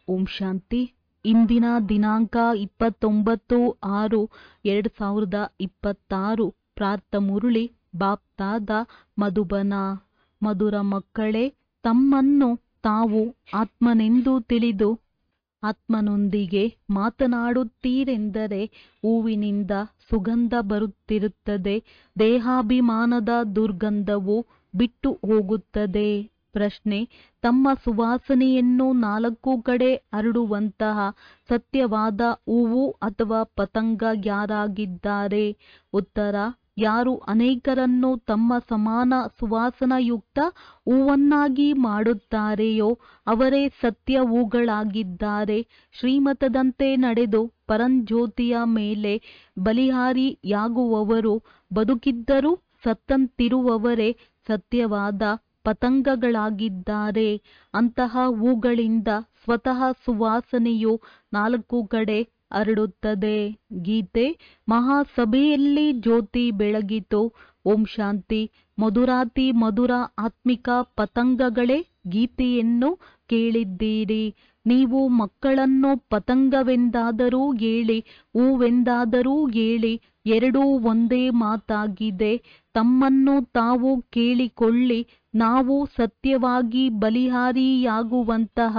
ಓಂ ಶಾಂತಿ ಇಂದಿನ ದಿನಾಂಕ ಇಪ್ಪತ್ತೊಂಬತ್ತು ಆರು ಎರಡು ಸಾವಿರದ ಇಪ್ಪತ್ತಾರು ಪ್ರಾರ್ಥ ಮುರುಳಿ ಬಾಪ್ತಾದ ಮಧುಬನ ಮಧುರ ಮಕ್ಕಳೇ ತಮ್ಮನ್ನು ತಾವು ಆತ್ಮನೆಂದು ತಿಳಿದು ಆತ್ಮನೊಂದಿಗೆ ಮಾತನಾಡುತ್ತೀರೆಂದರೆ ಹೂವಿನಿಂದ ಸುಗಂಧ ಬರುತ್ತಿರುತ್ತದೆ ದೇಹಾಭಿಮಾನದ ದುರ್ಗಂಧವು ಬಿಟ್ಟು ಹೋಗುತ್ತದೆ ಪ್ರಶ್ನೆ ತಮ್ಮ ಸುವಾಸನೆಯನ್ನು ನಾಲ್ಕು ಕಡೆ ಹರಡುವಂತಹ ಸತ್ಯವಾದ ಹೂವು ಅಥವಾ ಪತಂಗ ಯಾರಾಗಿದ್ದಾರೆ ಉತ್ತರ ಯಾರು ಅನೇಕರನ್ನು ತಮ್ಮ ಸಮಾನ ಸುವಾಸನಯುಕ್ತ ಹೂವನ್ನಾಗಿ ಮಾಡುತ್ತಾರೆಯೋ ಅವರೇ ಸತ್ಯ ಹೂಗಳಾಗಿದ್ದಾರೆ ಶ್ರೀಮತದಂತೆ ನಡೆದು ಪರಂಜ್ಯೋತಿಯ ಮೇಲೆ ಬಲಿಹಾರಿಯಾಗುವವರು ಬದುಕಿದ್ದರೂ ಸತ್ತಂತಿರುವವರೇ ಸತ್ಯವಾದ ಪತಂಗಗಳಾಗಿದ್ದಾರೆ ಅಂತಹ ಹೂಗಳಿಂದ ಸ್ವತಃ ಸುವಾಸನೆಯು ನಾಲ್ಕು ಕಡೆ ಹರಡುತ್ತದೆ ಗೀತೆ ಮಹಾಸಭೆಯಲ್ಲಿ ಜ್ಯೋತಿ ಬೆಳಗಿತು ಓಂ ಶಾಂತಿ ಮಧುರಾತಿ ಮಧುರ ಆತ್ಮಿಕ ಪತಂಗಗಳೇ ಗೀತೆಯನ್ನು ಕೇಳಿದ್ದೀರಿ ನೀವು ಮಕ್ಕಳನ್ನು ಪತಂಗವೆಂದಾದರೂ ಹೇಳಿ ಹೂವೆಂದಾದರೂ ಹೇಳಿ ಎರಡೂ ಒಂದೇ ಮಾತಾಗಿದೆ ತಮ್ಮನ್ನು ತಾವು ಕೇಳಿಕೊಳ್ಳಿ ನಾವು ಸತ್ಯವಾಗಿ ಬಲಿಹಾರಿಯಾಗುವಂತಹ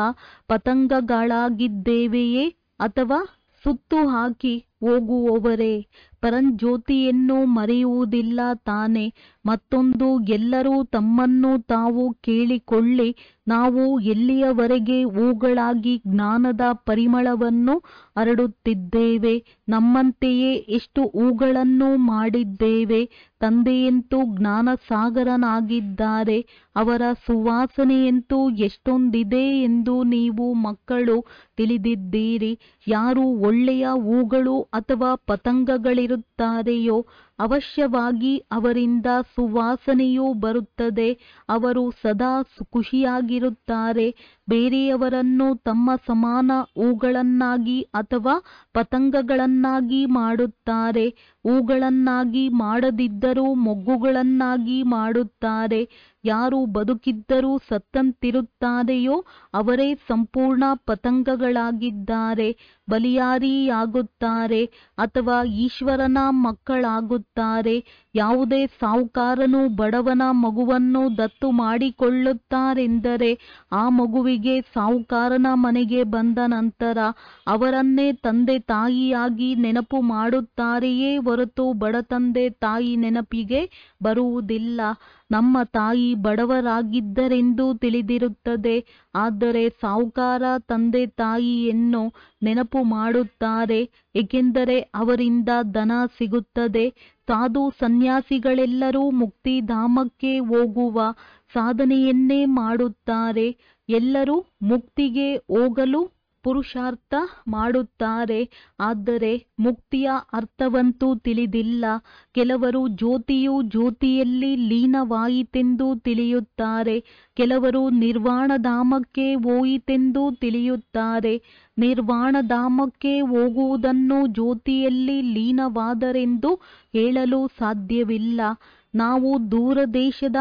ಪತಂಗಗಳಾಗಿದ್ದೇವೆಯೇ ಅಥವಾ ಸುತ್ತು ಹಾಕಿ ಹೋಗುವವರೇ ಪರಂಜ್ಯೋತಿಯನ್ನು ಮರೆಯುವುದಿಲ್ಲ ತಾನೆ ಮತ್ತೊಂದು ಎಲ್ಲರೂ ತಮ್ಮನ್ನು ತಾವು ಕೇಳಿಕೊಳ್ಳಿ ನಾವು ಎಲ್ಲಿಯವರೆಗೆ ಹೂಗಳಾಗಿ ಜ್ಞಾನದ ಪರಿಮಳವನ್ನು ಹರಡುತ್ತಿದ್ದೇವೆ ನಮ್ಮಂತೆಯೇ ಎಷ್ಟು ಹೂಗಳನ್ನು ಮಾಡಿದ್ದೇವೆ ತಂದೆಯಂತೂ ಜ್ಞಾನ ಸಾಗರನಾಗಿದ್ದಾರೆ ಅವರ ಸುವಾಸನೆಯಂತೂ ಎಷ್ಟೊಂದಿದೆ ಎಂದು ನೀವು ಮಕ್ಕಳು ತಿಳಿದಿದ್ದೀರಿ ಯಾರು ಒಳ್ಳೆಯ ಹೂಗಳು ಅಥವಾ ಪತಂಗಗಳಿರುತ್ತಾರೆಯೋ ಅವಶ್ಯವಾಗಿ ಅವರಿಂದ ಸುವಾಸನೆಯೂ ಬರುತ್ತದೆ ಅವರು ಸದಾ ಖುಷಿಯಾಗಿರುತ್ತಾರೆ ಬೇರೆಯವರನ್ನು ತಮ್ಮ ಸಮಾನ ಹೂಗಳನ್ನಾಗಿ ಅಥವಾ ಪತಂಗಗಳನ್ನಾಗಿ ಮಾಡುತ್ತಾರೆ ಹೂಗಳನ್ನಾಗಿ ಮಾಡದಿದ್ದರೂ ಮೊಗ್ಗುಗಳನ್ನಾಗಿ ಮಾಡುತ್ತಾರೆ ಯಾರು ಬದುಕಿದ್ದರೂ ಸತ್ತಂತಿರುತ್ತಾರೆಯೋ ಅವರೇ ಸಂಪೂರ್ಣ ಪತಂಗಗಳಾಗಿದ್ದಾರೆ ಬಲಿಯಾರಿಯಾಗುತ್ತಾರೆ ಅಥವಾ ಈಶ್ವರನ ಮಕ್ಕಳಾಗುತ್ತಾರೆ ಯಾವುದೇ ಸಾಹುಕಾರನು ಬಡವನ ಮಗುವನ್ನು ದತ್ತು ಮಾಡಿಕೊಳ್ಳುತ್ತಾರೆಂದರೆ ಆ ಮಗುವಿಗೆ ಸಾಹುಕಾರನ ಮನೆಗೆ ಬಂದ ನಂತರ ಅವರನ್ನೇ ತಂದೆ ತಾಯಿಯಾಗಿ ನೆನಪು ಮಾಡುತ್ತಾರೆಯೇ ಹೊರತು ಬಡ ತಂದೆ ತಾಯಿ ನೆನಪಿಗೆ ಬರುವುದಿಲ್ಲ ನಮ್ಮ ತಾಯಿ ಬಡವರಾಗಿದ್ದರೆಂದು ತಿಳಿದಿರುತ್ತದೆ ಆದರೆ ಸಾಹುಕಾರ ತಂದೆ ತಾಯಿಯನ್ನು ನೆನಪು ಮಾಡುತ್ತಾರೆ ಏಕೆಂದರೆ ಅವರಿಂದ ಧನ ಸಿಗುತ್ತದೆ ಸಾಧು ಸನ್ಯಾಸಿಗಳೆಲ್ಲರೂ ಮುಕ್ತಿಧಾಮಕ್ಕೆ ಹೋಗುವ ಸಾಧನೆಯನ್ನೇ ಮಾಡುತ್ತಾರೆ ಎಲ್ಲರೂ ಮುಕ್ತಿಗೆ ಹೋಗಲು ಪುರುಷಾರ್ಥ ಮಾಡುತ್ತಾರೆ ಆದರೆ ಮುಕ್ತಿಯ ಅರ್ಥವಂತೂ ತಿಳಿದಿಲ್ಲ ಕೆಲವರು ಜ್ಯೋತಿಯು ಜ್ಯೋತಿಯಲ್ಲಿ ಲೀನವಾಯಿತೆಂದು ತಿಳಿಯುತ್ತಾರೆ ಕೆಲವರು ನಿರ್ವಾಣಧಾಮಕ್ಕೆ ಹೋಯಿತೆಂದು ತಿಳಿಯುತ್ತಾರೆ ನಿರ್ವಾಣಧಾಮಕ್ಕೆ ಹೋಗುವುದನ್ನು ಜ್ಯೋತಿಯಲ್ಲಿ ಲೀನವಾದರೆಂದು ಹೇಳಲು ಸಾಧ್ಯವಿಲ್ಲ ನಾವು ದೂರ ದೇಶದ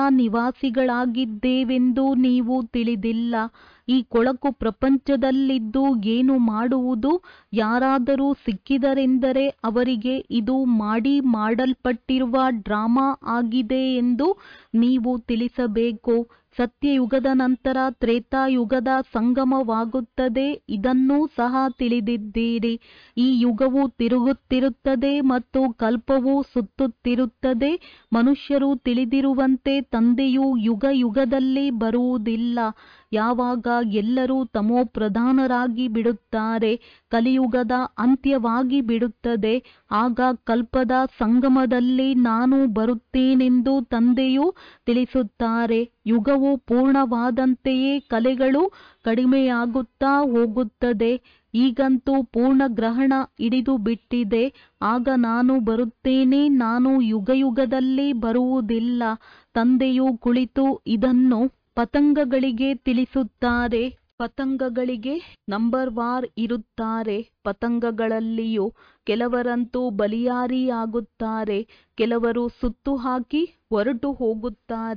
ನಿವಾಸಿಗಳಾಗಿದ್ದೇವೆಂದು ನೀವು ತಿಳಿದಿಲ್ಲ ಈ ಕೊಳಕು ಪ್ರಪಂಚದಲ್ಲಿದ್ದು ಏನು ಮಾಡುವುದು ಯಾರಾದರೂ ಸಿಕ್ಕಿದರೆಂದರೆ ಅವರಿಗೆ ಇದು ಮಾಡಿ ಮಾಡಲ್ಪಟ್ಟಿರುವ ಡ್ರಾಮಾ ಆಗಿದೆ ಎಂದು ನೀವು ತಿಳಿಸಬೇಕು ಸತ್ಯಯುಗದ ನಂತರ ತ್ರೇತಾಯುಗದ ಸಂಗಮವಾಗುತ್ತದೆ ಇದನ್ನೂ ಸಹ ತಿಳಿದಿದ್ದೀರಿ ಈ ಯುಗವು ತಿರುಗುತ್ತಿರುತ್ತದೆ ಮತ್ತು ಕಲ್ಪವು ಸುತ್ತುತ್ತಿರುತ್ತದೆ ಮನುಷ್ಯರು ತಿಳಿದಿರುವಂತೆ ತಂದೆಯು ಯುಗ ಯುಗದಲ್ಲಿ ಬರುವುದಿಲ್ಲ ಯಾವಾಗ ಎಲ್ಲರೂ ತಮೋಪ್ರಧಾನರಾಗಿ ಬಿಡುತ್ತಾರೆ ಕಲಿಯುಗದ ಅಂತ್ಯವಾಗಿ ಬಿಡುತ್ತದೆ ಆಗ ಕಲ್ಪದ ಸಂಗಮದಲ್ಲಿ ನಾನು ಬರುತ್ತೇನೆಂದು ತಂದೆಯು ತಿಳಿಸುತ್ತಾರೆ ಯುಗವು ಪೂರ್ಣವಾದಂತೆಯೇ ಕಲೆಗಳು ಕಡಿಮೆಯಾಗುತ್ತಾ ಹೋಗುತ್ತದೆ ಈಗಂತೂ ಪೂರ್ಣ ಗ್ರಹಣ ಹಿಡಿದು ಬಿಟ್ಟಿದೆ ಆಗ ನಾನು ಬರುತ್ತೇನೆ ನಾನು ಯುಗಯುಗದಲ್ಲಿ ಬರುವುದಿಲ್ಲ ತಂದೆಯು ಕುಳಿತು ಇದನ್ನು ಪತಂಗಗಳಿಗೆ ತಿಳಿಸುತ್ತಾರೆ ಪತಂಗಗಳಿಗೆ ನಂಬರ್ ವಾರ್ ಇರುತ್ತಾರೆ ಪತಂಗಗಳಲ್ಲಿಯೂ ಕೆಲವರಂತೂ ಬಲಿಯಾರಿಯಾಗುತ್ತಾರೆ ಕೆಲವರು ಸುತ್ತು ಹಾಕಿ ಹೊರಟು ಹೋಗುತ್ತಾರೆ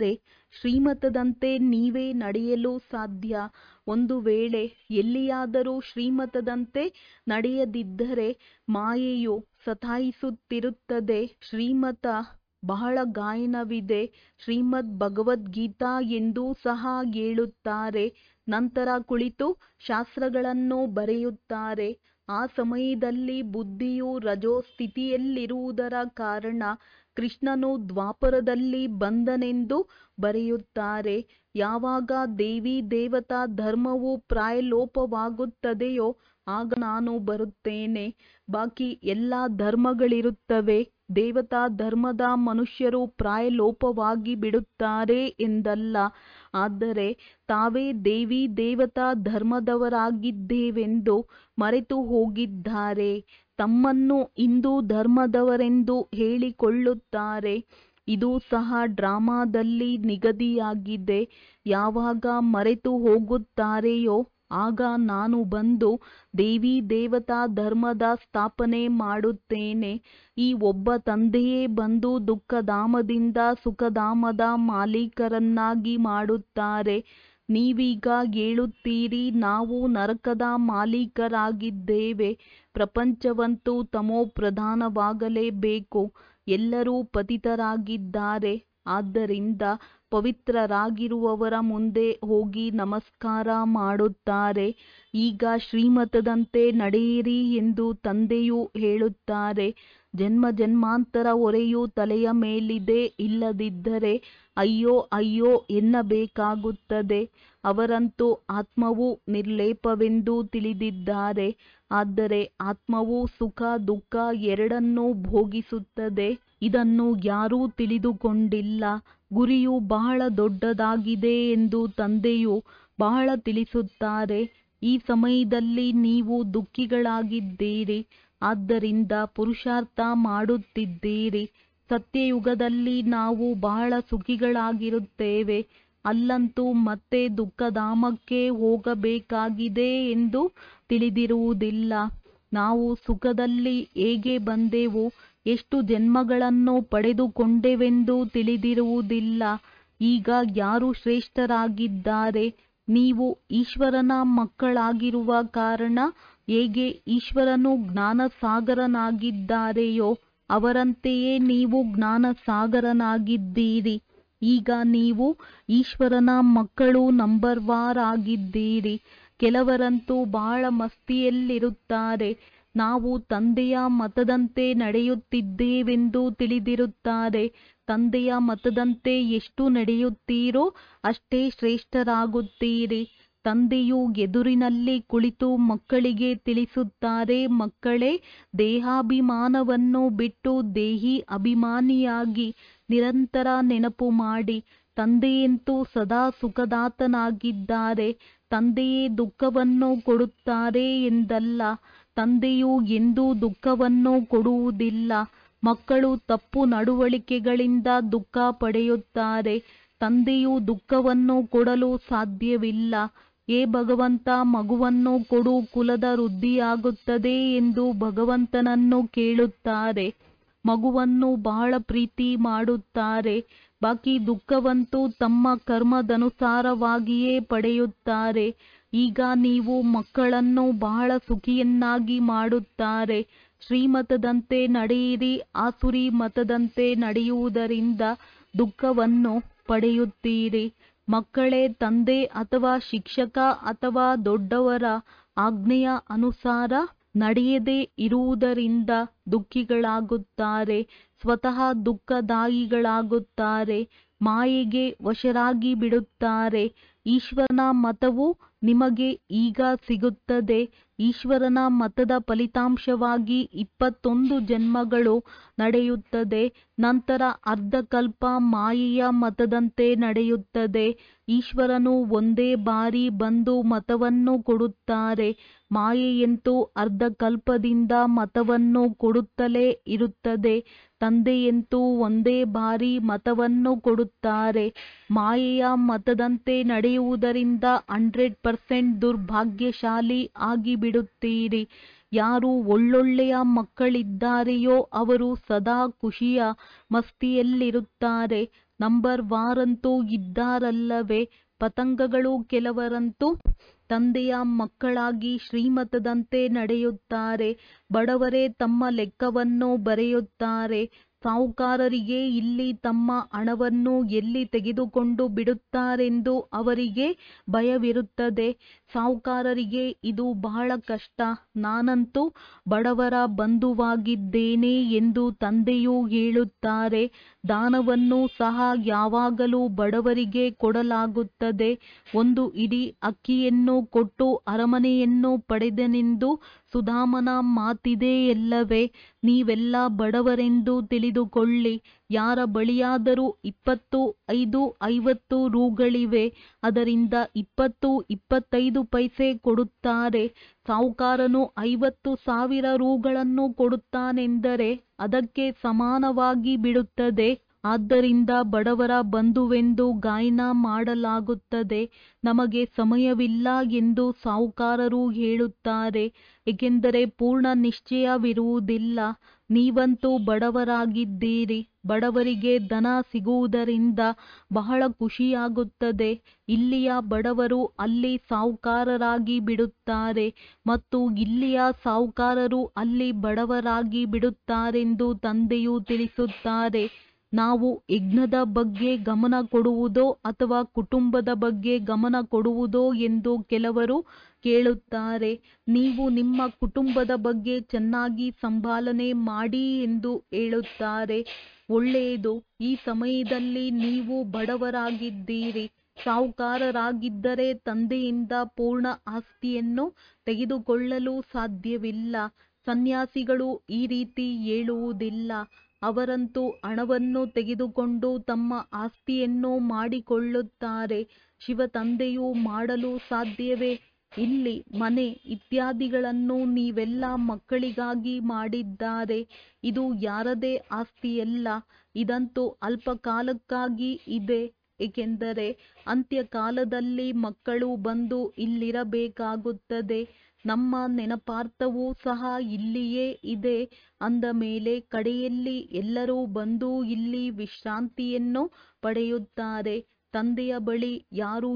ಶ್ರೀಮತದಂತೆ ನೀವೇ ನಡೆಯಲು ಸಾಧ್ಯ ಒಂದು ವೇಳೆ ಎಲ್ಲಿಯಾದರೂ ಶ್ರೀಮತದಂತೆ ನಡೆಯದಿದ್ದರೆ ಮಾಯೆಯು ಸತಾಯಿಸುತ್ತಿರುತ್ತದೆ ಶ್ರೀಮತ ಬಹಳ ಗಾಯನವಿದೆ ಶ್ರೀಮದ್ ಭಗವದ್ಗೀತಾ ಎಂದೂ ಸಹ ಹೇಳುತ್ತಾರೆ ನಂತರ ಕುಳಿತು ಶಾಸ್ತ್ರಗಳನ್ನು ಬರೆಯುತ್ತಾರೆ ಆ ಸಮಯದಲ್ಲಿ ಬುದ್ಧಿಯು ರಜೋ ಸ್ಥಿತಿಯಲ್ಲಿರುವುದರ ಕಾರಣ ಕೃಷ್ಣನು ದ್ವಾಪರದಲ್ಲಿ ಬಂದನೆಂದು ಬರೆಯುತ್ತಾರೆ ಯಾವಾಗ ದೇವಿ ದೇವತಾ ಧರ್ಮವು ಪ್ರಾಯಲೋಪವಾಗುತ್ತದೆಯೋ ಆಗ ನಾನು ಬರುತ್ತೇನೆ ಬಾಕಿ ಎಲ್ಲ ಧರ್ಮಗಳಿರುತ್ತವೆ ದೇವತಾ ಧರ್ಮದ ಮನುಷ್ಯರು ಪ್ರಾಯಲೋಪವಾಗಿ ಬಿಡುತ್ತಾರೆ ಎಂದಲ್ಲ ಆದರೆ ತಾವೇ ದೇವಿ ದೇವತಾ ಧರ್ಮದವರಾಗಿದ್ದೇವೆಂದು ಮರೆತು ಹೋಗಿದ್ದಾರೆ ತಮ್ಮನ್ನು ಹಿಂದೂ ಧರ್ಮದವರೆಂದು ಹೇಳಿಕೊಳ್ಳುತ್ತಾರೆ ಇದು ಸಹ ಡ್ರಾಮಾದಲ್ಲಿ ನಿಗದಿಯಾಗಿದೆ ಯಾವಾಗ ಮರೆತು ಹೋಗುತ್ತಾರೆಯೋ ಆಗ ನಾನು ಬಂದು ದೇವಿ ದೇವತಾ ಧರ್ಮದ ಸ್ಥಾಪನೆ ಮಾಡುತ್ತೇನೆ ಈ ಒಬ್ಬ ತಂದೆಯೇ ಬಂದು ದುಃಖಧಾಮದಿಂದ ಸುಖಧಾಮದ ಮಾಲೀಕರನ್ನಾಗಿ ಮಾಡುತ್ತಾರೆ ನೀವೀಗ ಹೇಳುತ್ತೀರಿ ನಾವು ನರಕದ ಮಾಲೀಕರಾಗಿದ್ದೇವೆ ಪ್ರಪಂಚವಂತೂ ತಮೋ ಪ್ರಧಾನವಾಗಲೇಬೇಕು ಎಲ್ಲರೂ ಪತಿತರಾಗಿದ್ದಾರೆ ಆದ್ದರಿಂದ ಪವಿತ್ರರಾಗಿರುವವರ ಮುಂದೆ ಹೋಗಿ ನಮಸ್ಕಾರ ಮಾಡುತ್ತಾರೆ ಈಗ ಶ್ರೀಮತದಂತೆ ನಡೆಯಿರಿ ಎಂದು ತಂದೆಯು ಹೇಳುತ್ತಾರೆ ಜನ್ಮ ಜನ್ಮಾಂತರ ಹೊರೆಯು ತಲೆಯ ಮೇಲಿದೆ ಇಲ್ಲದಿದ್ದರೆ ಅಯ್ಯೋ ಅಯ್ಯೋ ಎನ್ನಬೇಕಾಗುತ್ತದೆ ಅವರಂತೂ ಆತ್ಮವು ನಿರ್ಲೇಪವೆಂದು ತಿಳಿದಿದ್ದಾರೆ ಆದರೆ ಆತ್ಮವು ಸುಖ ದುಃಖ ಎರಡನ್ನೂ ಭೋಗಿಸುತ್ತದೆ ಇದನ್ನು ಯಾರೂ ತಿಳಿದುಕೊಂಡಿಲ್ಲ ಗುರಿಯು ಬಹಳ ದೊಡ್ಡದಾಗಿದೆ ಎಂದು ತಂದೆಯು ಬಹಳ ತಿಳಿಸುತ್ತಾರೆ ಈ ಸಮಯದಲ್ಲಿ ನೀವು ದುಃಖಿಗಳಾಗಿದ್ದೀರಿ ಆದ್ದರಿಂದ ಪುರುಷಾರ್ಥ ಮಾಡುತ್ತಿದ್ದೀರಿ ಸತ್ಯಯುಗದಲ್ಲಿ ನಾವು ಬಹಳ ಸುಖಿಗಳಾಗಿರುತ್ತೇವೆ ಅಲ್ಲಂತೂ ಮತ್ತೆ ದುಃಖಧಾಮಕ್ಕೆ ಹೋಗಬೇಕಾಗಿದೆ ಎಂದು ತಿಳಿದಿರುವುದಿಲ್ಲ ನಾವು ಸುಖದಲ್ಲಿ ಹೇಗೆ ಬಂದೆವು ಎಷ್ಟು ಜನ್ಮಗಳನ್ನು ಪಡೆದುಕೊಂಡೆವೆಂದು ತಿಳಿದಿರುವುದಿಲ್ಲ ಈಗ ಯಾರು ಶ್ರೇಷ್ಠರಾಗಿದ್ದಾರೆ ನೀವು ಈಶ್ವರನ ಮಕ್ಕಳಾಗಿರುವ ಕಾರಣ ಹೇಗೆ ಈಶ್ವರನು ಜ್ಞಾನಸಾಗರನಾಗಿದ್ದಾರೆಯೋ ಅವರಂತೆಯೇ ನೀವು ಜ್ಞಾನಸಾಗರನಾಗಿದ್ದೀರಿ ಈಗ ನೀವು ಈಶ್ವರನ ಮಕ್ಕಳು ನಂಬರ್ ವಾರ್ ಆಗಿದ್ದೀರಿ ಕೆಲವರಂತೂ ಬಹಳ ಮಸ್ತಿಯಲ್ಲಿರುತ್ತಾರೆ ನಾವು ತಂದೆಯ ಮತದಂತೆ ನಡೆಯುತ್ತಿದ್ದೇವೆಂದು ತಿಳಿದಿರುತ್ತಾರೆ ತಂದೆಯ ಮತದಂತೆ ಎಷ್ಟು ನಡೆಯುತ್ತೀರೋ ಅಷ್ಟೇ ಶ್ರೇಷ್ಠರಾಗುತ್ತೀರಿ ತಂದೆಯು ಎದುರಿನಲ್ಲಿ ಕುಳಿತು ಮಕ್ಕಳಿಗೆ ತಿಳಿಸುತ್ತಾರೆ ಮಕ್ಕಳೇ ದೇಹಾಭಿಮಾನವನ್ನು ಬಿಟ್ಟು ದೇಹಿ ಅಭಿಮಾನಿಯಾಗಿ ನಿರಂತರ ನೆನಪು ಮಾಡಿ ತಂದೆಯಂತೂ ಸದಾ ಸುಖದಾತನಾಗಿದ್ದಾರೆ ತಂದೆಯೇ ದುಃಖವನ್ನು ಕೊಡುತ್ತಾರೆ ಎಂದಲ್ಲ ತಂದೆಯು ಎಂದೂ ದುಃಖವನ್ನು ಕೊಡುವುದಿಲ್ಲ ಮಕ್ಕಳು ತಪ್ಪು ನಡವಳಿಕೆಗಳಿಂದ ದುಃಖ ಪಡೆಯುತ್ತಾರೆ ತಂದೆಯು ದುಃಖವನ್ನು ಕೊಡಲು ಸಾಧ್ಯವಿಲ್ಲ ಹೇ ಭಗವಂತ ಮಗುವನ್ನು ಕೊಡು ಕುಲದ ವೃದ್ಧಿಯಾಗುತ್ತದೆ ಎಂದು ಭಗವಂತನನ್ನು ಕೇಳುತ್ತಾರೆ ಮಗುವನ್ನು ಬಹಳ ಪ್ರೀತಿ ಮಾಡುತ್ತಾರೆ ಬಾಕಿ ದುಃಖವಂತೂ ತಮ್ಮ ಕರ್ಮದನುಸಾರವಾಗಿಯೇ ಪಡೆಯುತ್ತಾರೆ ಈಗ ನೀವು ಮಕ್ಕಳನ್ನು ಬಹಳ ಸುಖಿಯನ್ನಾಗಿ ಮಾಡುತ್ತಾರೆ ಶ್ರೀಮತದಂತೆ ನಡೆಯಿರಿ ಆಸುರಿ ಮತದಂತೆ ನಡೆಯುವುದರಿಂದ ದುಃಖವನ್ನು ಪಡೆಯುತ್ತೀರಿ ಮಕ್ಕಳೇ ತಂದೆ ಅಥವಾ ಶಿಕ್ಷಕ ಅಥವಾ ದೊಡ್ಡವರ ಆಜ್ಞೆಯ ಅನುಸಾರ ನಡೆಯದೇ ಇರುವುದರಿಂದ ದುಃಖಿಗಳಾಗುತ್ತಾರೆ ಸ್ವತಃ ದುಃಖದಾಯಿಗಳಾಗುತ್ತಾರೆ ಮಾಯೆಗೆ ವಶರಾಗಿ ಬಿಡುತ್ತಾರೆ ಈಶ್ವರನ ಮತವು ನಿಮಗೆ ಈಗ ಸಿಗುತ್ತದೆ ಈಶ್ವರನ ಮತದ ಫಲಿತಾಂಶವಾಗಿ ಇಪ್ಪತ್ತೊಂದು ಜನ್ಮಗಳು ನಡೆಯುತ್ತದೆ ನಂತರ ಅರ್ಧಕಲ್ಪ ಮಾಯೆಯ ಮತದಂತೆ ನಡೆಯುತ್ತದೆ ಈಶ್ವರನು ಒಂದೇ ಬಾರಿ ಬಂದು ಮತವನ್ನು ಕೊಡುತ್ತಾರೆ ಮಾಯೆಯಂತೂ ಅರ್ಧಕಲ್ಪದಿಂದ ಮತವನ್ನು ಕೊಡುತ್ತಲೇ ಇರುತ್ತದೆ ತಂದೆಯಂತೂ ಒಂದೇ ಬಾರಿ ಮತವನ್ನು ಕೊಡುತ್ತಾರೆ ಮಾಯೆಯ ಮತದಂತೆ ನಡೆಯುವುದರಿಂದ ಹಂಡ್ರೆಡ್ ಪರ್ಸೆಂಟ್ ದುರ್ಭಾಗ್ಯಶಾಲಿ ಆಗಿಬಿಡುತ್ತೀರಿ ಯಾರು ಒಳ್ಳೊಳ್ಳೆಯ ಮಕ್ಕಳಿದ್ದಾರೆಯೋ ಅವರು ಸದಾ ಖುಷಿಯ ಮಸ್ತಿಯಲ್ಲಿರುತ್ತಾರೆ ನಂಬರ್ ವಾರಂತೂ ಇದ್ದಾರಲ್ಲವೇ ಪತಂಗಗಳು ಕೆಲವರಂತೂ ತಂದೆಯ ಮಕ್ಕಳಾಗಿ ಶ್ರೀಮತದಂತೆ ನಡೆಯುತ್ತಾರೆ ಬಡವರೇ ತಮ್ಮ ಲೆಕ್ಕವನ್ನು ಬರೆಯುತ್ತಾರೆ ಸಾಹುಕಾರರಿಗೆ ಇಲ್ಲಿ ತಮ್ಮ ಹಣವನ್ನು ಎಲ್ಲಿ ತೆಗೆದುಕೊಂಡು ಬಿಡುತ್ತಾರೆಂದು ಅವರಿಗೆ ಭಯವಿರುತ್ತದೆ ಸಾಹುಕಾರರಿಗೆ ಇದು ಬಹಳ ಕಷ್ಟ ನಾನಂತೂ ಬಡವರ ಬಂಧುವಾಗಿದ್ದೇನೆ ಎಂದು ತಂದೆಯು ಹೇಳುತ್ತಾರೆ ದಾನವನ್ನು ಸಹ ಯಾವಾಗಲೂ ಬಡವರಿಗೆ ಕೊಡಲಾಗುತ್ತದೆ ಒಂದು ಇಡೀ ಅಕ್ಕಿಯನ್ನು ಕೊಟ್ಟು ಅರಮನೆಯನ್ನು ಪಡೆದನೆಂದು ಸುಧಾಮನ ಮಾತಿದೆಯಲ್ಲವೇ ನೀವೆಲ್ಲ ಬಡವರೆಂದು ತಿಳಿದುಕೊಳ್ಳಿ ಯಾರ ಬಳಿಯಾದರೂ ಇಪ್ಪತ್ತು ಐದು ಐವತ್ತು ರೂಗಳಿವೆ ಅದರಿಂದ ಇಪ್ಪತ್ತು ಇಪ್ಪತ್ತೈದು ಪೈಸೆ ಕೊಡುತ್ತಾರೆ ಸಾಹುಕಾರನು ಐವತ್ತು ಸಾವಿರ ರೂಗಳನ್ನು ಕೊಡುತ್ತಾನೆಂದರೆ ಅದಕ್ಕೆ ಸಮಾನವಾಗಿ ಬಿಡುತ್ತದೆ ಆದ್ದರಿಂದ ಬಡವರ ಬಂಧುವೆಂದು ಗಾಯನ ಮಾಡಲಾಗುತ್ತದೆ ನಮಗೆ ಸಮಯವಿಲ್ಲ ಎಂದು ಸಾಹುಕಾರರು ಹೇಳುತ್ತಾರೆ ಏಕೆಂದರೆ ಪೂರ್ಣ ನಿಶ್ಚಯವಿರುವುದಿಲ್ಲ ನೀವಂತೂ ಬಡವರಾಗಿದ್ದೀರಿ ಬಡವರಿಗೆ ಧನ ಸಿಗುವುದರಿಂದ ಬಹಳ ಖುಷಿಯಾಗುತ್ತದೆ ಇಲ್ಲಿಯ ಬಡವರು ಅಲ್ಲಿ ಸಾಹುಕಾರರಾಗಿ ಬಿಡುತ್ತಾರೆ ಮತ್ತು ಇಲ್ಲಿಯ ಸಾಹುಕಾರರು ಅಲ್ಲಿ ಬಡವರಾಗಿ ಬಿಡುತ್ತಾರೆಂದು ತಂದೆಯು ತಿಳಿಸುತ್ತಾರೆ ನಾವು ಯಜ್ಞದ ಬಗ್ಗೆ ಗಮನ ಕೊಡುವುದೋ ಅಥವಾ ಕುಟುಂಬದ ಬಗ್ಗೆ ಗಮನ ಕೊಡುವುದೋ ಎಂದು ಕೆಲವರು ಕೇಳುತ್ತಾರೆ ನೀವು ನಿಮ್ಮ ಕುಟುಂಬದ ಬಗ್ಗೆ ಚೆನ್ನಾಗಿ ಸಂಭಾಲನೆ ಮಾಡಿ ಎಂದು ಹೇಳುತ್ತಾರೆ ಒಳ್ಳೆಯದು ಈ ಸಮಯದಲ್ಲಿ ನೀವು ಬಡವರಾಗಿದ್ದೀರಿ ಸಾಹುಕಾರರಾಗಿದ್ದರೆ ತಂದೆಯಿಂದ ಪೂರ್ಣ ಆಸ್ತಿಯನ್ನು ತೆಗೆದುಕೊಳ್ಳಲು ಸಾಧ್ಯವಿಲ್ಲ ಸನ್ಯಾಸಿಗಳು ಈ ರೀತಿ ಹೇಳುವುದಿಲ್ಲ ಅವರಂತೂ ಹಣವನ್ನು ತೆಗೆದುಕೊಂಡು ತಮ್ಮ ಆಸ್ತಿಯನ್ನು ಮಾಡಿಕೊಳ್ಳುತ್ತಾರೆ ಶಿವ ತಂದೆಯು ಮಾಡಲು ಸಾಧ್ಯವೇ ಇಲ್ಲಿ ಮನೆ ಇತ್ಯಾದಿಗಳನ್ನು ನೀವೆಲ್ಲ ಮಕ್ಕಳಿಗಾಗಿ ಮಾಡಿದ್ದಾರೆ ಇದು ಯಾರದೇ ಆಸ್ತಿಯಲ್ಲ ಇದಂತೂ ಅಲ್ಪಕಾಲಕ್ಕಾಗಿ ಇದೆ ಏಕೆಂದರೆ ಅಂತ್ಯಕಾಲದಲ್ಲಿ ಮಕ್ಕಳು ಬಂದು ಇಲ್ಲಿರಬೇಕಾಗುತ್ತದೆ ನಮ್ಮ ನೆನಪಾರ್ಥವೂ ಸಹ ಇಲ್ಲಿಯೇ ಇದೆ ಅಂದ ಮೇಲೆ ಕಡೆಯಲ್ಲಿ ಎಲ್ಲರೂ ಬಂದು ಇಲ್ಲಿ ವಿಶ್ರಾಂತಿಯನ್ನು ಪಡೆಯುತ್ತಾರೆ ತಂದೆಯ ಬಳಿ ಯಾರು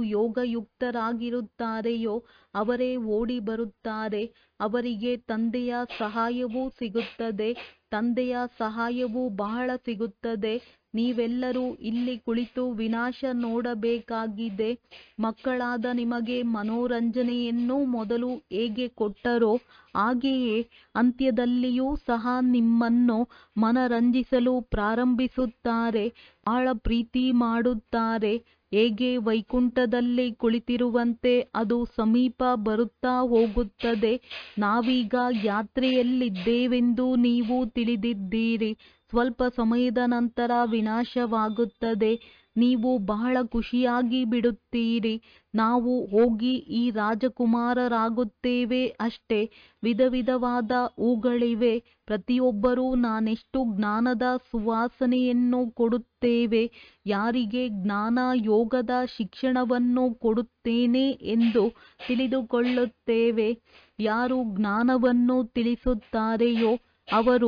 ಯೋಗಯುಕ್ತರಾಗಿರುತ್ತಾರೆಯೋ ಅವರೇ ಓಡಿ ಬರುತ್ತಾರೆ ಅವರಿಗೆ ತಂದೆಯ ಸಹಾಯವೂ ಸಿಗುತ್ತದೆ ತಂದೆಯ ಸಹಾಯವೂ ಬಹಳ ಸಿಗುತ್ತದೆ ನೀವೆಲ್ಲರೂ ಇಲ್ಲಿ ಕುಳಿತು ವಿನಾಶ ನೋಡಬೇಕಾಗಿದೆ ಮಕ್ಕಳಾದ ನಿಮಗೆ ಮನೋರಂಜನೆಯನ್ನು ಮೊದಲು ಹೇಗೆ ಕೊಟ್ಟರೋ ಹಾಗೆಯೇ ಅಂತ್ಯದಲ್ಲಿಯೂ ಸಹ ನಿಮ್ಮನ್ನು ಮನರಂಜಿಸಲು ಪ್ರಾರಂಭಿಸುತ್ತಾರೆ ಬಹಳ ಪ್ರೀತಿ ಮಾಡುತ್ತಾರೆ ಹೇಗೆ ವೈಕುಂಠದಲ್ಲಿ ಕುಳಿತಿರುವಂತೆ ಅದು ಸಮೀಪ ಬರುತ್ತಾ ಹೋಗುತ್ತದೆ ನಾವೀಗ ಯಾತ್ರೆಯಲ್ಲಿದ್ದೇವೆಂದು ನೀವು ತಿಳಿದಿದ್ದೀರಿ ಸ್ವಲ್ಪ ಸಮಯದ ನಂತರ ವಿನಾಶವಾಗುತ್ತದೆ ನೀವು ಬಹಳ ಖುಷಿಯಾಗಿ ಬಿಡುತ್ತೀರಿ ನಾವು ಹೋಗಿ ಈ ರಾಜಕುಮಾರರಾಗುತ್ತೇವೆ ಅಷ್ಟೇ ವಿಧ ವಿಧವಾದ ಹೂಗಳಿವೆ ಪ್ರತಿಯೊಬ್ಬರೂ ನಾನೆಷ್ಟು ಜ್ಞಾನದ ಸುವಾಸನೆಯನ್ನು ಕೊಡುತ್ತೇವೆ ಯಾರಿಗೆ ಜ್ಞಾನ ಯೋಗದ ಶಿಕ್ಷಣವನ್ನು ಕೊಡುತ್ತೇನೆ ಎಂದು ತಿಳಿದುಕೊಳ್ಳುತ್ತೇವೆ ಯಾರು ಜ್ಞಾನವನ್ನು ತಿಳಿಸುತ್ತಾರೆಯೋ ಅವರು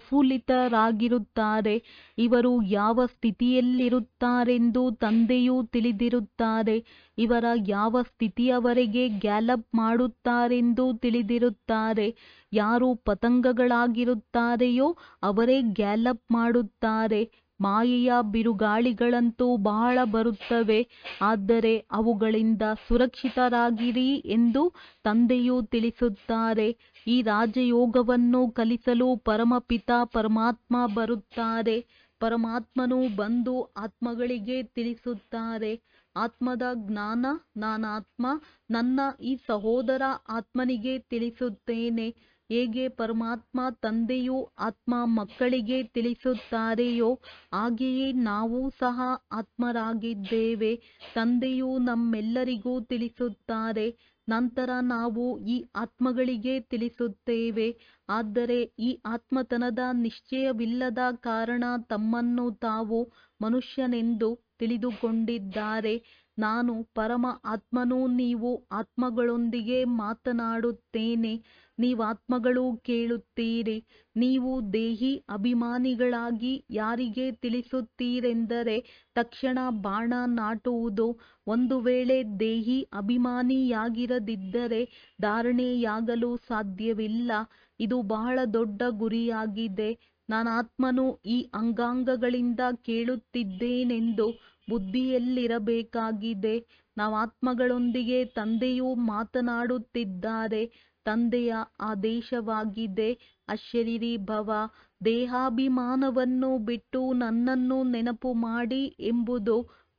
ಪ್ರಫುಲ್ಲಿತರಾಗಿರುತ್ತಾರೆ ಇವರು ಯಾವ ಸ್ಥಿತಿಯಲ್ಲಿರುತ್ತಾರೆಂದು ತಂದೆಯೂ ತಿಳಿದಿರುತ್ತಾರೆ ಇವರ ಯಾವ ಸ್ಥಿತಿಯವರೆಗೆ ಗ್ಯಾಲಪ್ ಮಾಡುತ್ತಾರೆಂದು ತಿಳಿದಿರುತ್ತಾರೆ ಯಾರು ಪತಂಗಗಳಾಗಿರುತ್ತಾರೆಯೋ ಅವರೇ ಗ್ಯಾಲಪ್ ಮಾಡುತ್ತಾರೆ ಮಾಯೆಯ ಬಿರುಗಾಳಿಗಳಂತೂ ಬಹಳ ಬರುತ್ತವೆ ಆದರೆ ಅವುಗಳಿಂದ ಸುರಕ್ಷಿತರಾಗಿರಿ ಎಂದು ತಂದೆಯು ತಿಳಿಸುತ್ತಾರೆ ಈ ರಾಜಯೋಗವನ್ನು ಕಲಿಸಲು ಪರಮಪಿತ ಪರಮಾತ್ಮ ಬರುತ್ತಾರೆ ಪರಮಾತ್ಮನು ಬಂದು ಆತ್ಮಗಳಿಗೆ ತಿಳಿಸುತ್ತಾರೆ ಆತ್ಮದ ಜ್ಞಾನ ನಾನಾತ್ಮ ನನ್ನ ಈ ಸಹೋದರ ಆತ್ಮನಿಗೆ ತಿಳಿಸುತ್ತೇನೆ ಹೇಗೆ ಪರಮಾತ್ಮ ತಂದೆಯು ಆತ್ಮ ಮಕ್ಕಳಿಗೆ ತಿಳಿಸುತ್ತಾರೆಯೋ ಹಾಗೆಯೇ ನಾವು ಸಹ ಆತ್ಮರಾಗಿದ್ದೇವೆ ತಂದೆಯು ನಮ್ಮೆಲ್ಲರಿಗೂ ತಿಳಿಸುತ್ತಾರೆ ನಂತರ ನಾವು ಈ ಆತ್ಮಗಳಿಗೆ ತಿಳಿಸುತ್ತೇವೆ ಆದರೆ ಈ ಆತ್ಮತನದ ನಿಶ್ಚಯವಿಲ್ಲದ ಕಾರಣ ತಮ್ಮನ್ನು ತಾವು ಮನುಷ್ಯನೆಂದು ತಿಳಿದುಕೊಂಡಿದ್ದಾರೆ ನಾನು ಪರಮ ಆತ್ಮನು ನೀವು ಆತ್ಮಗಳೊಂದಿಗೆ ಮಾತನಾಡುತ್ತೇನೆ ನೀವಾತ್ಮಗಳು ಕೇಳುತ್ತೀರಿ ನೀವು ದೇಹಿ ಅಭಿಮಾನಿಗಳಾಗಿ ಯಾರಿಗೆ ತಿಳಿಸುತ್ತೀರೆಂದರೆ ತಕ್ಷಣ ಬಾಣ ನಾಟುವುದು ಒಂದು ವೇಳೆ ದೇಹಿ ಅಭಿಮಾನಿಯಾಗಿರದಿದ್ದರೆ ಧಾರಣೆಯಾಗಲು ಸಾಧ್ಯವಿಲ್ಲ ಇದು ಬಹಳ ದೊಡ್ಡ ಗುರಿಯಾಗಿದೆ ನಾನಾತ್ಮನು ಈ ಅಂಗಾಂಗಗಳಿಂದ ಕೇಳುತ್ತಿದ್ದೇನೆಂದು ಬುದ್ಧಿಯಲ್ಲಿರಬೇಕಾಗಿದೆ ನಾವಾತ್ಮಗಳೊಂದಿಗೆ ತಂದೆಯು ಮಾತನಾಡುತ್ತಿದ್ದಾರೆ ತಂದೆಯ ಆದೇಶವಾಗಿದೆ ಅಶರೀರಿ ಭವ ದೇಹಾಭಿಮಾನವನ್ನು ಬಿಟ್ಟು ನನ್ನನ್ನು ನೆನಪು ಮಾಡಿ ಎಂಬುದು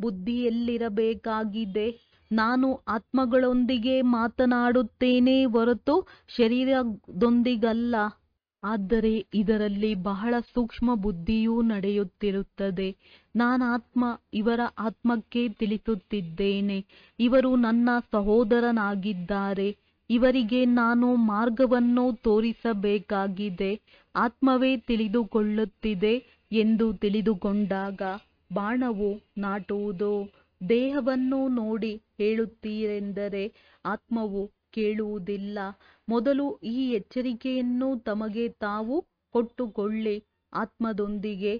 ಬುದ್ಧಿಯಲ್ಲಿರಬೇಕಾಗಿದೆ ನಾನು ಆತ್ಮಗಳೊಂದಿಗೆ ಮಾತನಾಡುತ್ತೇನೆ ಹೊರತು ಶರೀರದೊಂದಿಗಲ್ಲ ಆದರೆ ಇದರಲ್ಲಿ ಬಹಳ ಸೂಕ್ಷ್ಮ ಬುದ್ಧಿಯೂ ನಡೆಯುತ್ತಿರುತ್ತದೆ ನಾನಾತ್ಮ ಇವರ ಆತ್ಮಕ್ಕೆ ತಿಳಿಸುತ್ತಿದ್ದೇನೆ ಇವರು ನನ್ನ ಸಹೋದರನಾಗಿದ್ದಾರೆ ಇವರಿಗೆ ನಾನು ಮಾರ್ಗವನ್ನು ತೋರಿಸಬೇಕಾಗಿದೆ ಆತ್ಮವೇ ತಿಳಿದುಕೊಳ್ಳುತ್ತಿದೆ ಎಂದು ತಿಳಿದುಕೊಂಡಾಗ ಬಾಣವು ನಾಟುವುದು ದೇಹವನ್ನು ನೋಡಿ ಹೇಳುತ್ತೀರೆಂದರೆ ಆತ್ಮವು ಕೇಳುವುದಿಲ್ಲ ಮೊದಲು ಈ ಎಚ್ಚರಿಕೆಯನ್ನು ತಮಗೆ ತಾವು ಕೊಟ್ಟುಕೊಳ್ಳಿ ಆತ್ಮದೊಂದಿಗೆ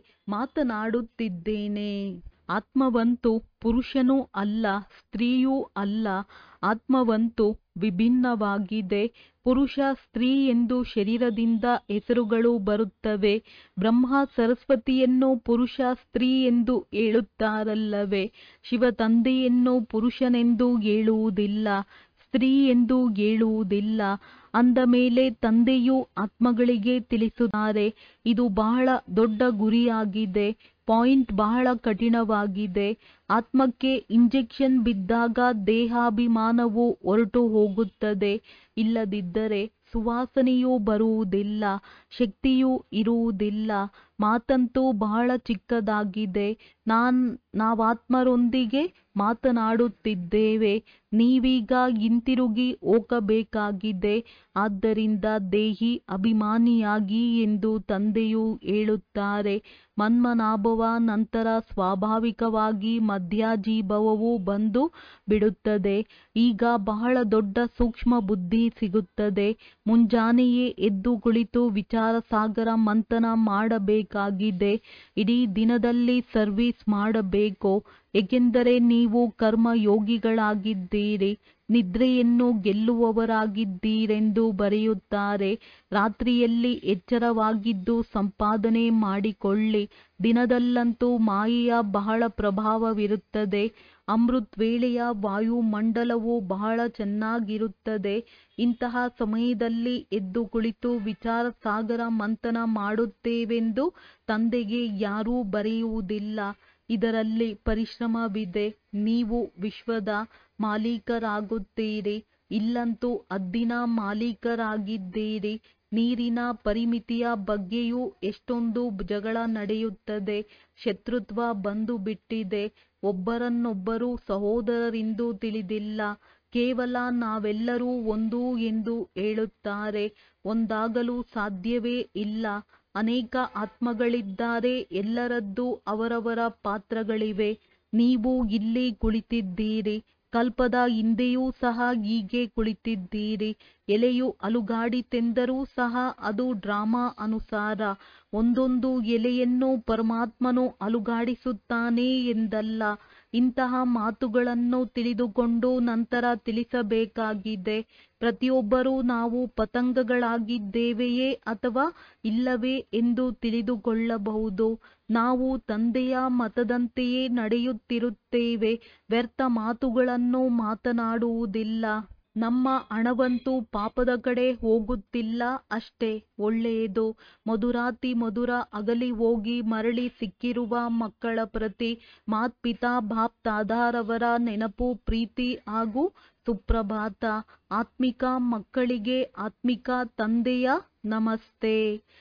ಮಾತನಾಡುತ್ತಿದ್ದೇನೆ ಆತ್ಮವಂತೂ ಪುರುಷನೂ ಅಲ್ಲ ಸ್ತ್ರೀಯೂ ಅಲ್ಲ ಆತ್ಮವಂತೂ ವಿಭಿನ್ನವಾಗಿದೆ ಪುರುಷ ಸ್ತ್ರೀ ಎಂದು ಶರೀರದಿಂದ ಹೆಸರುಗಳು ಬರುತ್ತವೆ ಬ್ರಹ್ಮ ಸರಸ್ವತಿಯನ್ನು ಪುರುಷ ಸ್ತ್ರೀ ಎಂದು ಹೇಳುತ್ತಾರಲ್ಲವೇ ಶಿವ ತಂದೆಯನ್ನು ಪುರುಷನೆಂದು ಹೇಳುವುದಿಲ್ಲ ಸ್ತ್ರೀ ಎಂದು ಹೇಳುವುದಿಲ್ಲ ಅಂದ ಮೇಲೆ ತಂದೆಯು ಆತ್ಮಗಳಿಗೆ ತಿಳಿಸುತ್ತಾರೆ ಇದು ಬಹಳ ದೊಡ್ಡ ಗುರಿಯಾಗಿದೆ ಪಾಯಿಂಟ್ ಬಹಳ ಕಠಿಣವಾಗಿದೆ ಆತ್ಮಕ್ಕೆ ಇಂಜೆಕ್ಷನ್ ಬಿದ್ದಾಗ ದೇಹಾಭಿಮಾನವು ಹೊರಟು ಹೋಗುತ್ತದೆ ಇಲ್ಲದಿದ್ದರೆ ಸುವಾಸನೆಯೂ ಬರುವುದಿಲ್ಲ ಶಕ್ತಿಯೂ ಇರುವುದಿಲ್ಲ ಮಾತಂತೂ ಬಹಳ ಚಿಕ್ಕದಾಗಿದೆ ನಾನ್ ನಾವಾತ್ಮರೊಂದಿಗೆ ಮಾತನಾಡುತ್ತಿದ್ದೇವೆ ನೀವೀಗ ಹಿಂತಿರುಗಿ ಹೋಗಬೇಕಾಗಿದೆ ಆದ್ದರಿಂದ ದೇಹಿ ಅಭಿಮಾನಿಯಾಗಿ ಎಂದು ತಂದೆಯು ಹೇಳುತ್ತಾರೆ ಮನ್ಮನಾಭವ ನಂತರ ಸ್ವಾಭಾವಿಕವಾಗಿ ಮಧ್ಯಾಜೀಭವವು ಬಂದು ಬಿಡುತ್ತದೆ ಈಗ ಬಹಳ ದೊಡ್ಡ ಸೂಕ್ಷ್ಮ ಬುದ್ಧಿ ಸಿಗುತ್ತದೆ ಮುಂಜಾನೆಯೇ ಎದ್ದು ಕುಳಿತು ವಿಚಾರ ಸಾಗರ ಮಂಥನ ಮಾಡಬೇಕಾಗಿದೆ ಇಡೀ ದಿನದಲ್ಲಿ ಸರ್ವಿಸ್ ಮಾಡಬೇಕು ಏಕೆಂದರೆ ನೀವು ಕರ್ಮಯೋಗಿಗಳಾಗಿದ್ದೀರಿ ನಿದ್ರೆಯನ್ನು ಗೆಲ್ಲುವವರಾಗಿದ್ದೀರೆಂದು ಬರೆಯುತ್ತಾರೆ ರಾತ್ರಿಯಲ್ಲಿ ಎಚ್ಚರವಾಗಿದ್ದು ಸಂಪಾದನೆ ಮಾಡಿಕೊಳ್ಳಿ ದಿನದಲ್ಲಂತೂ ಮಾಯೆಯ ಬಹಳ ಪ್ರಭಾವವಿರುತ್ತದೆ ಅಮೃತ್ ವೇಳೆಯ ವಾಯುಮಂಡಲವು ಬಹಳ ಚೆನ್ನಾಗಿರುತ್ತದೆ ಇಂತಹ ಸಮಯದಲ್ಲಿ ಎದ್ದು ಕುಳಿತು ವಿಚಾರ ಸಾಗರ ಮಂಥನ ಮಾಡುತ್ತೇವೆಂದು ತಂದೆಗೆ ಯಾರೂ ಬರೆಯುವುದಿಲ್ಲ ಇದರಲ್ಲಿ ಪರಿಶ್ರಮವಿದೆ ನೀವು ವಿಶ್ವದ ಮಾಲೀಕರಾಗುತ್ತೀರಿ ಇಲ್ಲಂತೂ ಹದ್ದಿನ ಮಾಲೀಕರಾಗಿದ್ದೀರಿ ನೀರಿನ ಪರಿಮಿತಿಯ ಬಗ್ಗೆಯೂ ಎಷ್ಟೊಂದು ಜಗಳ ನಡೆಯುತ್ತದೆ ಶತ್ರುತ್ವ ಬಂದು ಬಿಟ್ಟಿದೆ ಒಬ್ಬರನ್ನೊಬ್ಬರು ಸಹೋದರರೆಂದು ತಿಳಿದಿಲ್ಲ ಕೇವಲ ನಾವೆಲ್ಲರೂ ಒಂದು ಎಂದು ಹೇಳುತ್ತಾರೆ ಒಂದಾಗಲು ಸಾಧ್ಯವೇ ಇಲ್ಲ ಅನೇಕ ಆತ್ಮಗಳಿದ್ದಾರೆ ಎಲ್ಲರದ್ದೂ ಅವರವರ ಪಾತ್ರಗಳಿವೆ ನೀವು ಇಲ್ಲಿ ಕುಳಿತಿದ್ದೀರಿ ಕಲ್ಪದ ಹಿಂದೆಯೂ ಸಹ ಹೀಗೆ ಕುಳಿತಿದ್ದೀರಿ ಎಲೆಯು ಅಲುಗಾಡಿತೆಂದರೂ ಸಹ ಅದು ಡ್ರಾಮಾ ಅನುಸಾರ ಒಂದೊಂದು ಎಲೆಯನ್ನು ಪರಮಾತ್ಮನು ಅಲುಗಾಡಿಸುತ್ತಾನೆ ಎಂದಲ್ಲ ಇಂತಹ ಮಾತುಗಳನ್ನು ತಿಳಿದುಕೊಂಡು ನಂತರ ತಿಳಿಸಬೇಕಾಗಿದೆ ಪ್ರತಿಯೊಬ್ಬರೂ ನಾವು ಪತಂಗಗಳಾಗಿದ್ದೇವೆಯೇ ಅಥವಾ ಇಲ್ಲವೇ ಎಂದು ತಿಳಿದುಕೊಳ್ಳಬಹುದು ನಾವು ತಂದೆಯ ಮತದಂತೆಯೇ ನಡೆಯುತ್ತಿರುತ್ತೇವೆ ವ್ಯರ್ಥ ಮಾತುಗಳನ್ನು ಮಾತನಾಡುವುದಿಲ್ಲ ನಮ್ಮ ಹಣವಂತೂ ಪಾಪದ ಕಡೆ ಹೋಗುತ್ತಿಲ್ಲ ಅಷ್ಟೇ ಒಳ್ಳೆಯದು ಮಧುರಾತಿ ಮಧುರ ಅಗಲಿ ಹೋಗಿ ಮರಳಿ ಸಿಕ್ಕಿರುವ ಮಕ್ಕಳ ಪ್ರತಿ ಮಾತ್ಪಿತಾ ಬಾಪ್ ತಾದಾರವರ ನೆನಪು ಪ್ರೀತಿ ಹಾಗೂ ಸುಪ್ರಭಾತ ಆತ್ಮಿಕ ಮಕ್ಕಳಿಗೆ ಆತ್ಮಿಕ ತಂದೆಯ ನಮಸ್ತೆ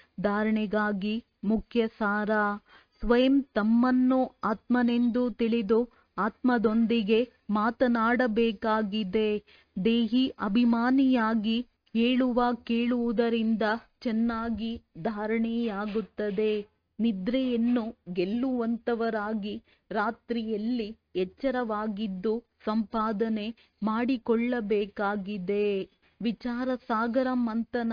ಧಾರಣೆಗಾಗಿ ಮುಖ್ಯ ಸಾರ ಸ್ವಯಂ ತಮ್ಮನ್ನು ಆತ್ಮನೆಂದು ತಿಳಿದು ಆತ್ಮದೊಂದಿಗೆ ಮಾತನಾಡಬೇಕಾಗಿದೆ ದೇಹಿ ಅಭಿಮಾನಿಯಾಗಿ ಹೇಳುವ ಕೇಳುವುದರಿಂದ ಚೆನ್ನಾಗಿ ಧಾರಣೆಯಾಗುತ್ತದೆ ನಿದ್ರೆಯನ್ನು ಗೆಲ್ಲುವಂತವರಾಗಿ ರಾತ್ರಿಯಲ್ಲಿ ಎಚ್ಚರವಾಗಿದ್ದು ಸಂಪಾದನೆ ಮಾಡಿಕೊಳ್ಳಬೇಕಾಗಿದೆ ವಿಚಾರ ಸಾಗರ ಮಂಥನ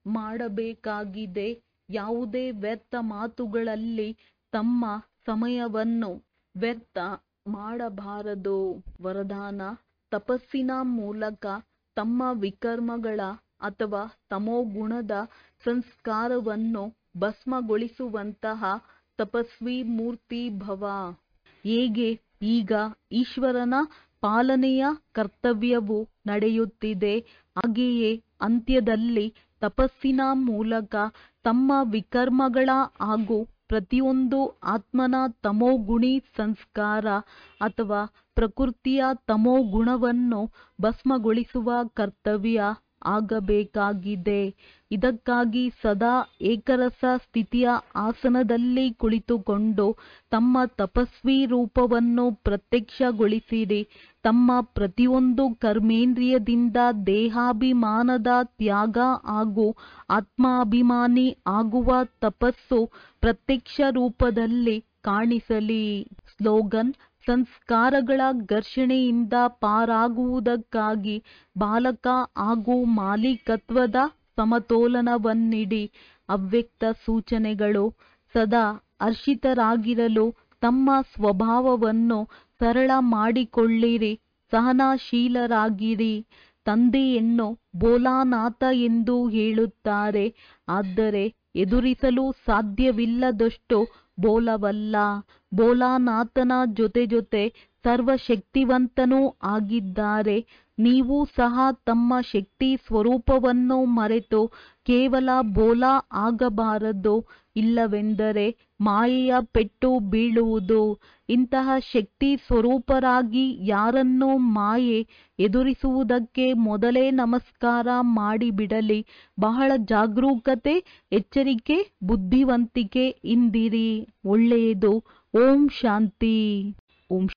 ಮಾಡಬೇಕಾಗಿದೆ ಯಾವುದೇ ವ್ಯರ್ಥ ಮಾತುಗಳಲ್ಲಿ ತಮ್ಮ ಸಮಯವನ್ನು ವ್ಯರ್ಥ ಮಾಡಬಾರದು ವರದಾನ ತಪಸ್ಸಿನ ಮೂಲಕ ತಮ್ಮ ವಿಕರ್ಮಗಳ ಅಥವಾ ತಮೋಗುಣದ ಸಂಸ್ಕಾರವನ್ನು ಭಸ್ಮಗೊಳಿಸುವಂತಹ ತಪಸ್ವಿ ಮೂರ್ತಿ ಭವ ಹೇಗೆ ಈಗ ಈಶ್ವರನ ಪಾಲನೆಯ ಕರ್ತವ್ಯವು ನಡೆಯುತ್ತಿದೆ ಹಾಗೆಯೇ ಅಂತ್ಯದಲ್ಲಿ ತಪಸ್ಸಿನ ಮೂಲಕ ತಮ್ಮ ವಿಕರ್ಮಗಳ ಹಾಗೂ ಪ್ರತಿಯೊಂದು ಆತ್ಮನ ತಮೋಗುಣಿ ಸಂಸ್ಕಾರ ಅಥವಾ ಪ್ರಕೃತಿಯ ತಮೋಗುಣವನ್ನು ಭಸ್ಮಗೊಳಿಸುವ ಕರ್ತವ್ಯ ಆಗಬೇಕಾಗಿದೆ ಇದಕ್ಕಾಗಿ ಸದಾ ಏಕರಸ ಸ್ಥಿತಿಯ ಆಸನದಲ್ಲಿ ಕುಳಿತುಕೊಂಡು ತಮ್ಮ ತಪಸ್ವಿ ರೂಪವನ್ನು ಪ್ರತ್ಯಕ್ಷಗೊಳಿಸಿರಿ ತಮ್ಮ ಪ್ರತಿಯೊಂದು ಕರ್ಮೇಂದ್ರಿಯದಿಂದ ದೇಹಾಭಿಮಾನದ ತ್ಯಾಗ ಹಾಗೂ ಆತ್ಮಾಭಿಮಾನಿ ಆಗುವ ತಪಸ್ಸು ಪ್ರತ್ಯಕ್ಷ ರೂಪದಲ್ಲಿ ಕಾಣಿಸಲಿ ಸ್ಲೋಗನ್ ಸಂಸ್ಕಾರಗಳ ಘರ್ಷಣೆಯಿಂದ ಪಾರಾಗುವುದಕ್ಕಾಗಿ ಬಾಲಕ ಹಾಗೂ ಮಾಲೀಕತ್ವದ ಸಮತೋಲನವನ್ನಿಡಿ ಅವ್ಯಕ್ತ ಸೂಚನೆಗಳು ಸದಾ ಹರ್ಷಿತರಾಗಿರಲು ತಮ್ಮ ಸ್ವಭಾವವನ್ನು ಸರಳ ಮಾಡಿಕೊಳ್ಳಿರಿ ಸಹನಶೀಲರಾಗಿರಿ ತಂದೆಯನ್ನು ಬೋಲಾನಾಥ ಎಂದು ಹೇಳುತ್ತಾರೆ ಆದರೆ ಎದುರಿಸಲು ಸಾಧ್ಯವಿಲ್ಲದಷ್ಟು ಬೋಲವಲ್ಲ ಬೋಲಾನಾಥನ ಜೊತೆ ಜೊತೆ ಸರ್ವಶಕ್ತಿವಂತನೂ ಆಗಿದ್ದಾರೆ ನೀವು ಸಹ ತಮ್ಮ ಶಕ್ತಿ ಸ್ವರೂಪವನ್ನು ಮರೆತು ಕೇವಲ ಬೋಲಾ ಆಗಬಾರದು ಇಲ್ಲವೆಂದರೆ ಮಾಯೆಯ ಪೆಟ್ಟು ಬೀಳುವುದು ಇಂತಹ ಶಕ್ತಿ ಸ್ವರೂಪರಾಗಿ ಯಾರನ್ನು ಮಾಯೆ ಎದುರಿಸುವುದಕ್ಕೆ ಮೊದಲೇ ನಮಸ್ಕಾರ ಮಾಡಿಬಿಡಲಿ ಬಹಳ ಜಾಗರೂಕತೆ ಎಚ್ಚರಿಕೆ ಬುದ್ಧಿವಂತಿಕೆ ಇಂದಿರಿ ಒಳ್ಳೆಯದು ಓಂ ಶಾಂತಿ ಓಂ